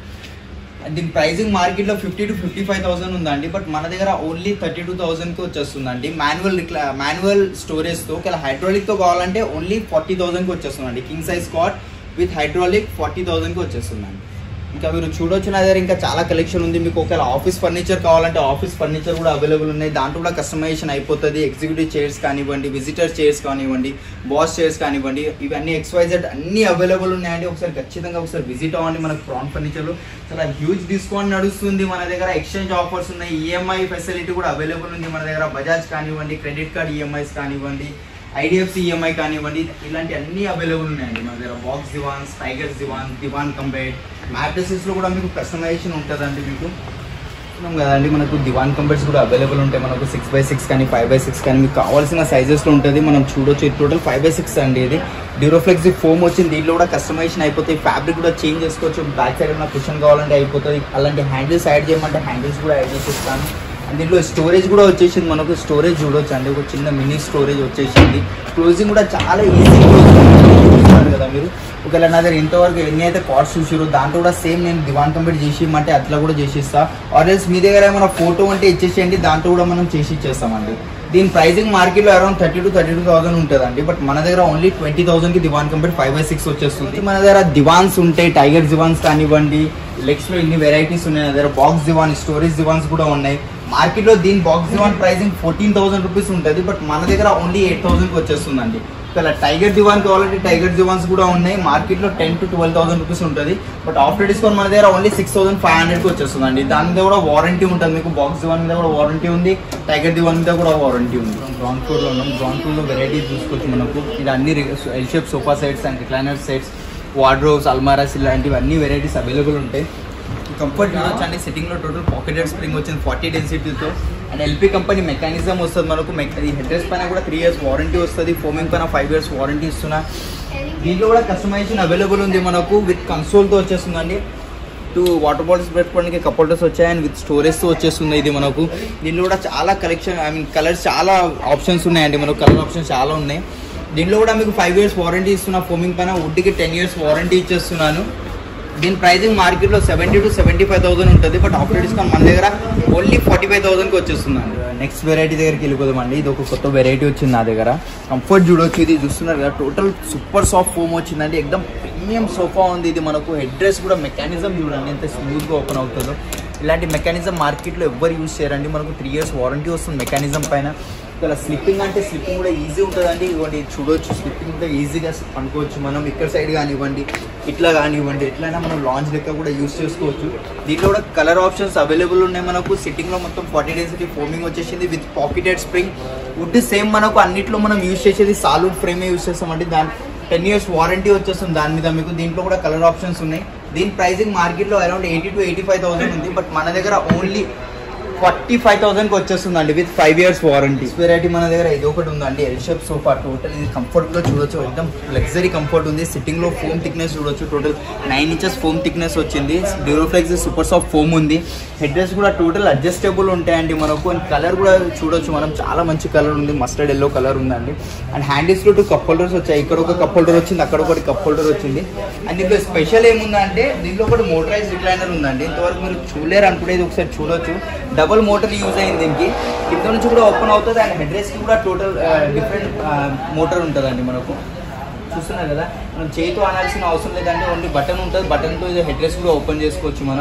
దీని ప్రైసింగ్ మార్కెట్లో fifty to fifty five thousand ఉందండి బట్ మన దగ్గర ఓన్లీ థర్టీ టూ థౌసండ్కి వచ్చేస్తుందండి మాన్యువల్ ఇట్లా మాన్యువల్ స్టోరేజ్తో ఒకవేళ హైడ్రాలిక్తో కావాలంటే ఓన్లీ ఫార్టీ థౌసండ్కి వచ్చేస్తుందండి king size cot with hydraulic forty థౌసండ్కి వచ్చేస్తుందండి ఇంకా మీరు చూడొచ్చు నా దగ్గర ఇంకా చాలా కలెక్షన్ ఉంది మీకు ఒకవేళ ఆఫీస్ ఫర్నిచర్ కావాలంటే ఆఫీస్ ఫర్నిచర్ కూడా అవైలబుల్ ఉన్నాయి దాంట్లో కూడా కస్టమైజేషన్ అయిపోతుంది ఎగ్జిక్యూటివ్ చైర్స్ కానివ్వండి విజిటర్ చైర్స్ కానివ్వండి బాస్ చైర్స్ కానివ్వండి ఇవన్నీ ఎక్స్వైజెడ్ అన్ని అవైలబుల్ ఉన్నాయండి ఒకసారి ఖచ్చితంగా ఒకసారి విజిట్ అవ్వండి మనకు ప్రాన్ ఫర్నిచర్లో చాలా హ్యూజ్ డిస్కౌంట్ నడుస్తుంది మన దగ్గర ఎక్స్చేంజ్ ఆఫర్స్ ఉన్నాయి ఈఎంఐ ఫెసిలిటీ కూడా అవైలబుల్ ఉంది మన దగ్గర బజాజ్ కానివ్వండి క్రెడిట్ కార్డ్ ఈఎంఐస్ కానివ్వండి ఐడిఎఫ్సి ఈఎంఐ కానివ్వండి ఇలాంటి అన్ని అవైలబుల్ ఉన్నాయండి మన దగ్గర బాక్స్ దివాన్స్ టైగర్స్ దివాన్ దివాన్ కంబైడ్ మ్యాట్రసెస్లో కూడా మీకు కస్టమైజేషన్ ఉంటుందండి మీకు చూస్తున్నాం కదండి మనకు దివాన్ కంబర్స్ కూడా అవైలబుల్ ఉంటాయి మనకు సిక్స్ బై సిక్స్ కానీ ఫైవ్ బై సిక్స్ కానీ మీకు కావాల్సిన సైజెస్లో ఉంటుంది మనం చూడొచ్చు ఇది టోటల్ ఫైవ్ బై సిక్స్ అండి ఇది డ్యూరోఫ్లెక్స్ ఫోమ్ వచ్చింది దీంట్లో కూడా కస్టమైజేషన్ అయిపోతాయి ఫ్యాబ్రిక్ కూడా చేంజ్ చేసుకోవచ్చు బ్యాక్ సైడ్ ఏమైనా కుషన్ కావాలంటే అయిపోతుంది అలాంటి హ్యాండిల్స్ యాడ్ చేయమంటే హ్యాండిల్స్ కూడా యాడ్ చేసిస్తాను అండ్ దీంట్లో స్టోరేజ్ కూడా వచ్చేసింది మనకు స్టోరేజ్ చూడొచ్చు అండి ఒక చిన్న మినీ స్టోరేజ్ వచ్చేసింది క్లోజింగ్ కూడా చాలా ఈజీ చూస్తున్నారు కదా మీరు ఒకవేళ నా దగ్గర ఇంతవరకు ఎన్ని అయితే కార్డ్స్ చూసారో దాంట్లో కూడా సేమ్ నేను దివాన్ కంప్లీట్ చేసి ఇమ్మంటే అట్లా కూడా చేసి ఇస్తా ఆర్ఎల్స్ మీ దగ్గర ఏమైనా ఫోటో అంటే ఇచ్చేసేయండి దాంట్లో కూడా మనం చేసి ఇచ్చేస్తామండి దీని ప్రైసింగ్ మార్కెట్ లో around thirty to thirty two thousand ఉంటుందండి బట్ మన దగ్గర ఓన్లీ ట్వంటీ థౌసండ్ కి divan company five by six వచ్చేస్తుంది మన దగ్గర దివాన్స్ ఉంటాయి టైగర్ దివాన్స్ కానివ్వండి లెగ్స్ లో ఇన్ని వెరైటీస్ ఉన్నాయి మన దగ్గర బాక్స్ దివాన్ స్టోరేజ్ దివాన్స్ కూడా ఉన్నాయి మార్కెట్ లో దీని box divan pricing fourteen thousand rupees ఉంటుంది బట్ మన దగ్గర ఓన్లీ ఎయిట్ థౌసండ్ కి వచ్చేస్తుందండి ఇలా టైగర్ దివాన్ కావాలంటే టైగర్ దివాన్స్ కూడా ఉన్నాయి మార్కెట్ లో ten to twelve thousand rupees ఉంటుంది బట్ ఆఫ్టర్ డిస్కౌంట్ మన దగ్గర only six thousand five hundred కి వచ్చేస్తుందండి దాని మీద కూడా వారంటీ ఉంటుంది మీకు బాక్స్ దివాన్ మీద కూడా వారంటీ ఉంది టైగర్ దివాన్ మీద కూడా వారంటీ ఉంది గ్రౌండ్ ఫ్లోర్ లో ఉన్నాం గ్రౌండ్ ఫ్లోర్ లో వెరైటీస్ చూసుకోవచ్చు మనకు ఇది అన్ని L shape sofa sets and recliner sets wardrobes అల్మారాస్ ఇలాంటివి అన్ని వెరైటీస్ అవైలబుల్ ఉంటాయి కంఫర్ట్ చూడొచ్చు అండి సిట్టింగ్ లో టోటల్ పాకెటెడ్ స్ప్రింగ్ వచ్చింది ఫార్టీ డెన్సిటీతో అండ్ ఎల్పీ కంపెనీ మెకానిజం వస్తుంది మనకు మెక- ఈ హెడ్ పైన కూడా త్రీ ఇయర్స్ వారంటీ వస్తుంది ఫోమింగ్ పైన ఫైవ్ ఇయర్స్ వారంటీ ఇస్తున్నా దీంట్లో కూడా కస్టమైజేషన్ అవైలబుల్ ఉంది మనకు విత్ కన్సోల్తో వచ్చేస్తుందండి టూ వాటర్ బాటిల్స్ పెట్టుకోవడానికి కప్ హోల్డర్స్ వచ్చాయి అండ్ విత్ స్టోరేజ్తో వచ్చేస్తుంది ఇది మనకు దీంట్లో కూడా చాలా కలెక్షన్ ఐ మీన్ కలర్స్ చాలా ఆప్షన్స్ ఉన్నాయండి మనకు కలర్ ఆప్షన్స్ చాలా ఉన్నాయి దీంట్లో కూడా మీకు ఫైవ్ ఇయర్స్ వారంటీ ఇస్తున్నా ఫోమింగ్ పైన వుడ్కి టెన్ ఇయర్స్ వారంటీ ఇచ్చేస్తున్నాను దీని ప్రైసింగ్ మార్కెట్లో seventy to seventy five thousand ఉంటుంది బట్ ఆఫ్టర్ డిస్కౌంట్ మన దగ్గర ఓన్లీ ఫార్టీ ఫైవ్ థౌసండ్కి వచ్చేస్తుంది నెక్స్ట్ వెరైటీ దగ్గరికి వెళ్ళిపోదామండి ఇది ఒక కొత్త వెరైటీ వచ్చింది నా దగ్గర కంఫర్ట్ చూడొచ్చు ఇది చూస్తున్నారు కదా టోటల్ సూపర్ సాఫ్ట్ ఫోమ్ వచ్చిందండి ఎక్దమ్ ప్రీమియం సోఫా ఉంది ఇది మనకు హెడ్ డ్రెస్ కూడా మెకానిజం చూడండి ఎంత స్మూత్గా ఓపెన్ అవుతుందో ఇలాంటి మెకానిజం మార్కెట్లో ఎవ్వరు యూజ్ చేయరండి మనకు త్రీ ఇయర్స్ వారంటీ వస్తుంది మెకానిజం పైన ఇక్కడ స్లిప్పింగ్ అంటే స్లిప్పింగ్ కూడా ఈజీ ఉంటుందండి ఇవ్వండి చూడొచ్చు స్లిప్పింగ్ కూడా ఈజీగా అనుకోవచ్చు మనం ఇక్కడ సైడ్ కానివ్వండి ఇట్లా కానివ్వండి ఎట్లయినా మనం లాంచ్ లెక్క కూడా యూస్ చేసుకోవచ్చు దీంట్లో కూడా కలర్ ఆప్షన్స్ అవైలబుల్ ఉన్నాయి మనకు సిట్టింగ్ లో మొత్తం ఫార్టీ డెన్సిటీ ఫోమింగ్ వచ్చేసింది with pocketed spring wood same మనకు అన్నిట్లో మనం యూస్ చేసేది సాలిడ్ ఫ్రేమే యూస్ చేస్తామండి దాని టెన్ ఇయర్స్ వారంటీ వచ్చేస్తుంది దాని మీద మీకు దీంట్లో కూడా కలర్ ఆప్షన్స్ ఉన్నాయి దీని ప్రైసింగ్ మార్కెట్లో around eighty to eighty five thousand ఉంది బట్ మన దగ్గర ఓన్లీ ఫార్టీ ఫైవ్ థౌసండ్కి వచ్చేస్తుందండి with five years warranty variety మన దగ్గర ఇది ఒకటి ఉందండి ఎల్ షేప్ సోఫా టోటల్ ఇది కంఫర్ట్ లో చూడొచ్చు ఎక్దమ్ లగ్జరీ కంఫర్ట్ ఉంది సిట్టింగ్ లో ఫోమ్ థిక్నెస్ చూడొచ్చు total nine inches foam thickness వచ్చింది డ్యూరోఫ్లెక్స్ సూపర్ సాఫ్ట్ ఫోమ్ ఉంది హెడ్ డ్రెస్ కూడా టోటల్ అడ్జస్టబుల్ ఉంటాయండి మనకు అండ్ కలర్ కూడా చూడొచ్చు మనం చాలా మంచి కలర్ ఉంది మస్టర్డ్ ఎల్లో కలర్ ఉందండి అండ్ హ్యాండిల్స్ లో టూ కప్ హోల్డర్స్ వచ్చాయి ఇక్కడ ఒక కప్ హోల్డర్ వచ్చింది అక్కడ ఒకటి కప్ హోల్డర్ వచ్చింది అండ్ దీంట్లో స్పెషల్ ఏముందంటే దీంట్లో ఒకటి మోటరైజ్ రిక్లైనర్ ఉందండి ఇంతవరకు మీరు చూడలేరు అనుకునేది ఒకసారి చూడొచ్చు డబుల్ మోటార్ యూజ్ అయింది దీనికి కింద నుంచి కూడా ఓపెన్ అవుతుంది అండ్ హెడ్ కి కూడా టోటల్ డిఫరెంట్ మోటార్ ఉంటుందండి మనకు చూస్తున్నారు కదా మనం చేతితో అనాల్సిన అవసరం లేదంటే ఓన్లీ బటన్ ఉంటుంది బటన్తో హెడ్ రెస్ట్ కూడా ఓపెన్ చేసుకోవచ్చు మనం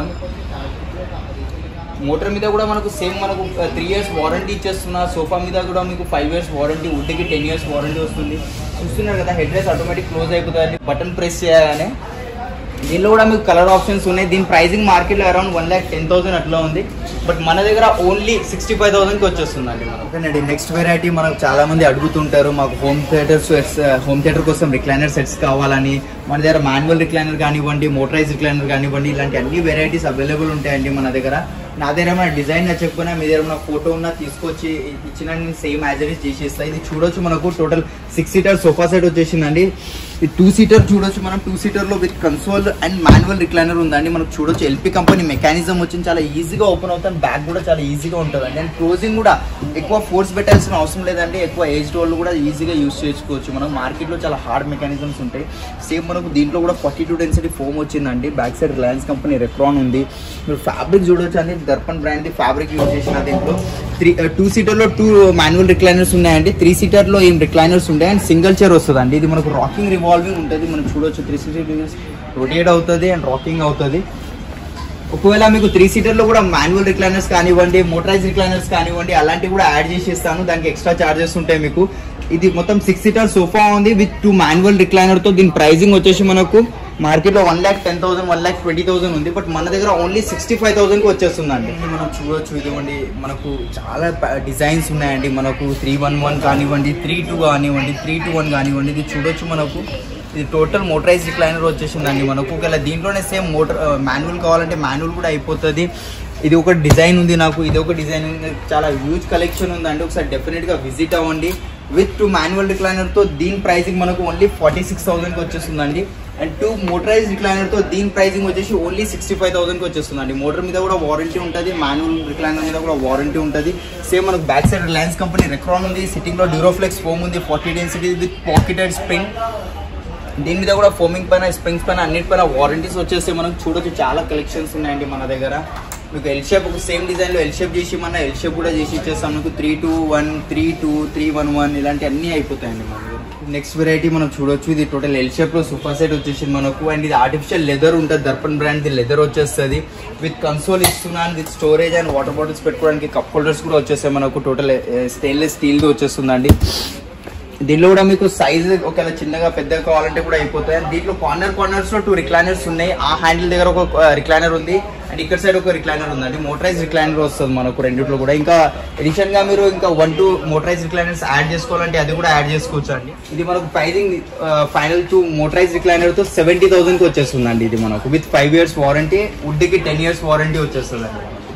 మోటార్ మీద కూడా మనకు సేమ్ మనకు త్రీ ఇయర్స్ వారంటీ ఇచ్చేస్తున్నా సోఫా మీద కూడా మీకు ఫైవ్ ఇయర్స్ వారంటీ వుడ్కి టెన్ ఇయర్స్ వారంటీ వస్తుంది చూస్తున్నారు కదా హెడ్ రెస్ట్ ఆటోమేటిక్ క్లోజ్ అయిపోతుంది బటన్ ప్రెస్ చేయగానే దీనిలో కూడా మీకు కలర్ ఆప్షన్స్ ఉన్నాయి దీని ప్రైసింగ్ మార్కెట్లో around one lakh ten thousand అట్లా ఉంది బట్ మన దగ్గర ఓన్లీ సిక్స్టీ ఫైవ్ థౌసండ్కి వచ్చేస్తుందండి మనం ఓకేనండి నెక్స్ట్ వెరైటీ మనకు చాలా మంది అడుగుతుంటారు మాకు home theatre sets home theatre కోసం రిక్లైనర్ సెట్స్ కావాలని మన దగ్గర మాన్యువల్ రిక్లైనర్ కానివ్వండి మోటరైజ్ రిక్లైనర్ కానివ్వండి ఇలాంటి అన్ని వెరైటీస్ అవైలబుల్ ఉంటాయండి మన దగ్గర నా దగ్గర మన డిజైన్ నచ్చకపోయినా మీ దగ్గర మన ఫోటో ఉన్న తీసుకొచ్చి ఇచ్చిన నేను సేమ్ యాజ్ ఇట్ చేసేస్తా ఇది చూడొచ్చు మనకు total six seater sofa set వచ్చేసిందండి ఇది టూ సీటర్ చూడొచ్చు మనం టూ సీటర్ లో with console and manual recliner ఉందండి మనకు చూడొచ్చు ఎల్పీ కంపెనీ మెకానిజం వచ్చింది చాలా ఈజీగా ఓపెన్ అవుతుంది బ్యాక్ కూడా చాలా ఈజీగా ఉంటుందండి అండ్ క్లోజింగ్ కూడా ఎక్కువ ఫోర్స్ పెట్టాల్సిన అవసరం లేదండి ఎక్కువ ఏజ్ వాళ్ళు కూడా ఈజీగా యూస్ చేసుకోవచ్చు మనం మార్కెట్ లో చాలా హార్డ్ మెకానిజమ్స్ ఉంటాయి సేమ్ మనకు దీంట్లో కూడా ఫార్టీ టూ డెన్సిటీ ఫోమ్ వచ్చిందండి back side Reliance company Recron ఉంది మీరు ఫ్యాబ్రిక్ చూడొచ్చు అండి దర్పన్ బ్రాండ్ ఫ్యాబ్రిక్ యూజ్ చేసిన దీంట్లో త్రీ టూ సీటర్ లో టూ మాన్యువల్ రిక్లైనర్స్ ఉన్నాయండి త్రీ సీటర్ లో ఏం రిక్లైనర్స్ ఉంటాయి అండ్ సింగిల్ చైర్ వస్తుంది అండి ఇది మనకు రాకింగ్ రివాల్వింగ్ ఉంటుంది మనం చూడొచ్చు త్రీ సిక్స్టీ డిగ్రీస్ రొటేట్ అవుతుంది అండ్ రాకింగ్ అవుతుంది ఒకవేళ మీకు త్రీ సీటర్ లో కూడా మాన్యువల్ రిక్లైనర్స్ కానివ్వండి మోటరైజ్ రిక్లైనర్స్ కానివ్వండి అలాంటివి కూడా యాడ్ చేసి ఇస్తాను దానికి ఎక్స్ట్రా చార్జెస్ ఉంటాయి మీకు ఇది మొత్తం సిక్స్ సీటర్ సోఫా ఉంది విత్ టూ మాన్యువల్ రిక్లైనర్ తో దీని ప్రైజింగ్ వచ్చేసి మనకు మార్కెట్ లో one lakh ten thousand one lakh twenty thousand ఉంది బట్ మన దగ్గర ఓన్లీ సిక్స్టీ ఫైవ్ థౌసండ్ కి వచ్చేస్తుందండి ఇది మనం చూడొచ్చు ఇదిగోండి మనకు చాలా డిజైన్స్ ఉన్నాయండి మనకు త్రీ వన్ వన్ కానివ్వండి త్రీ టూ కానివ్వండి త్రీ టూ వన్ కానివ్వండి ఇది చూడొచ్చు మనకు ఇది టోటల్ మోటరైజ్ రిక్లైనర్ వచ్చేసిందండి మనకు ఒకవేళ దీంట్లోనే సేమ్ మోటార్ మాన్యువల్ కావాలంటే మాన్యువల్ కూడా అయిపోతుంది ఇది ఒక డిజైన్ ఉంది నాకు ఇది ఒక డిజైన్ ఉంది చాలా హ్యూజ్ కలెక్షన్ ఉందండి ఒకసారి డెఫినెట్గా విజిట్ అవ్వండి విత్ టూ మాన్యువల్ రిక్లైనర్తో దీని ప్రైసింగ్ మనకు ఓన్లీ ఫార్టీ సిక్స్ థౌసండ్కి వచ్చేస్తుందండి అండ్ టూ మోటరైజ్ రిక్లైనర్తో దీని ప్రైసింగ్ వచ్చేసి ఓన్లీ సిక్స్టీ ఫైవ్ థౌసండ్కి వచ్చేస్తుందండి మోటార్ మీద కూడా వారంటీ ఉంటుంది మాన్యువల్ రిక్లైనర్ మీద కూడా వారంటీ ఉంటుంది సేమ్ మనకు back side Reliance company Recron ఉంది సిట్టింగ్లో డ్యూరోఫ్లెక్స్ ఫోమ్ ఉంది forty density with pocketed spring దీని మీద కూడా ఫోమింగ్ పైన స్ప్రింగ్స్ పైన అన్నిటిపైన వారంటీస్ వచ్చేసి మనం చూడొచ్చు చాలా కలెక్షన్స్ ఉన్నాయండి మన దగ్గర మీకు ఎల్ షేప్ ఒక సేమ్ డిజైన్ లో ఎల్ షేప్ చేసి మన ఎల్ షేప్ కూడా చేసి ఇచ్చేస్తాం మీకు three two one three two three one one ఇలాంటి అన్ని అయిపోతాయండి మన దగ్గర నెక్స్ట్ వెరైటీ మనం చూడొచ్చు ఇది టోటల్ ఎల్ షేప్ లో సోఫా సెట్ వచ్చేసింది మనకు అండ్ ఇది ఆర్టిఫిషియల్ లెదర్ ఉంటుంది దర్పన్ బ్రాండ్ ది లెదర్ వచ్చేస్తుంది విత్ కన్సోల్ ఇస్తున్నాను with storage and water bottles పెట్టుకోవడానికి కప్ హోల్డర్స్ కూడా వచ్చేస్తాయి మనకు టోటల్ స్టెయిన్లెస్ స్టీల్ ది వచ్చేస్తుందండి దీనిలో కూడా మీకు సైజ్ ఒకవేళ చిన్నగా పెద్దగా కావాలంటే కూడా అయిపోతాయి అండ్ దీంట్లో కార్నర్ కార్నర్స్ లో టూ రిక్లైనర్స్ ఉన్నాయి ఆ హ్యాండిల్ దగ్గర ఒక రిక్లైనర్ ఉంది అండ్ ఇక్కడ సైడ్ ఒక రిక్లైనర్ ఉందండి మోటరైజ్ రిక్లైనర్ వస్తుంది మనకు రెండిట్లో కూడా ఇంకా ఎడిషన్ గా మీరు ఇంకా one two motorise recliners add చేసుకోవాలంటే అది కూడా యాడ్ చేసుకోవచ్చు అండి ఇది మనకు pricing final two motorise recliner తో సెవెంటీ థౌసండ్ కి వచ్చేస్తుందండి ఇది మనకు with five years warranty wood కి టెన్ ఇయర్స్ వారంటీ వచ్చేస్తుందండి మనకు